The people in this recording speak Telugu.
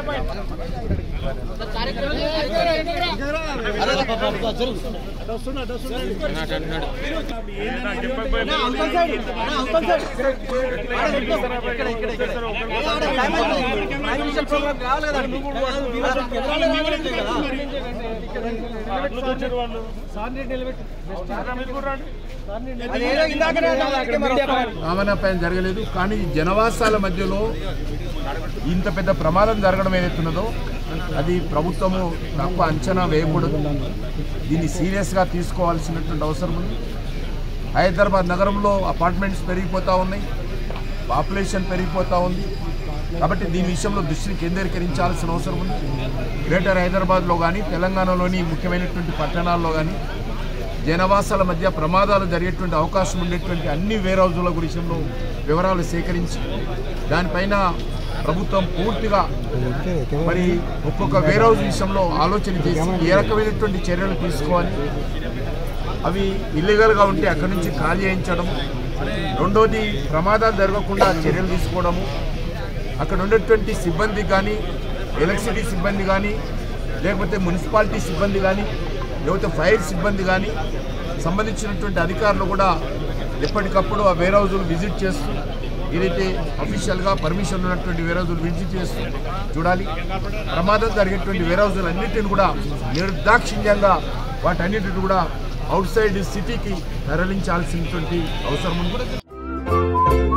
రామనాపాయం జరగలేదు కానీ జనవాసాల మధ్యలో ఇంత పెద్ద ప్రమాదం జరగడం ఏదైతున్నదో అది ప్రభుత్వము తక్కువ అంచనా వేయకూడదు దీన్ని సీరియస్గా తీసుకోవాల్సినటువంటి అవసరం ఉంది హైదరాబాద్ నగరంలో అపార్ట్మెంట్స్ పెరిగిపోతూ ఉన్నాయి పాపులేషన్ పెరిగిపోతూ ఉంది కాబట్టి దీని విషయంలో దృష్టిని కేంద్రీకరించాల్సిన అవసరం ఉంది గ్రేటర్ హైదరాబాద్లో కానీ తెలంగాణలోని ముఖ్యమైనటువంటి పట్టణాల్లో కానీ జనవాసాల మధ్య ప్రమాదాలు జరిగేటువంటి అవకాశం ఉండేటువంటి అన్ని వేర్ హౌజుల విషయంలో వివరాలు సేకరించి దానిపైన ప్రభుత్వం పూర్తిగా మరి ఒక్కొక్క వేర్ హౌస్ విషయంలో ఆలోచన చేసి ఏ రకమైనటువంటి చర్యలు తీసుకోవాలి అవి ఇల్లీగల్గా ఉంటే అక్కడి నుంచి ఖాళీ చేయించడం రెండోది ప్రమాదాలు జరగకుండా చర్యలు తీసుకోవడము అక్కడ ఉండేటువంటి సిబ్బంది కానీ ఎలక్ట్రిసిటీ సిబ్బంది కానీ లేకపోతే మున్సిపాలిటీ సిబ్బంది కానీ లేకపోతే ఫైర్ సిబ్బంది కానీ సంబంధించినటువంటి అధికారులు కూడా ఎప్పటికప్పుడు ఆ వేర్ హౌజులు విజిట్ చేస్తూ ఏదైతే అఫీషియల్గా పర్మిషన్ ఉన్నటువంటి వేర్ హౌజులు విజిట్ చేస్తూ చూడాలి ప్రమాదం జరిగేటువంటి వేర్ హౌజులు అన్నింటిని కూడా నిర్దాక్షిణ్యంగా వాటన్నిటిని కూడా అవుట్ సైడ్ సిటీకి తరలించాల్సినటువంటి అవసరం ఉంది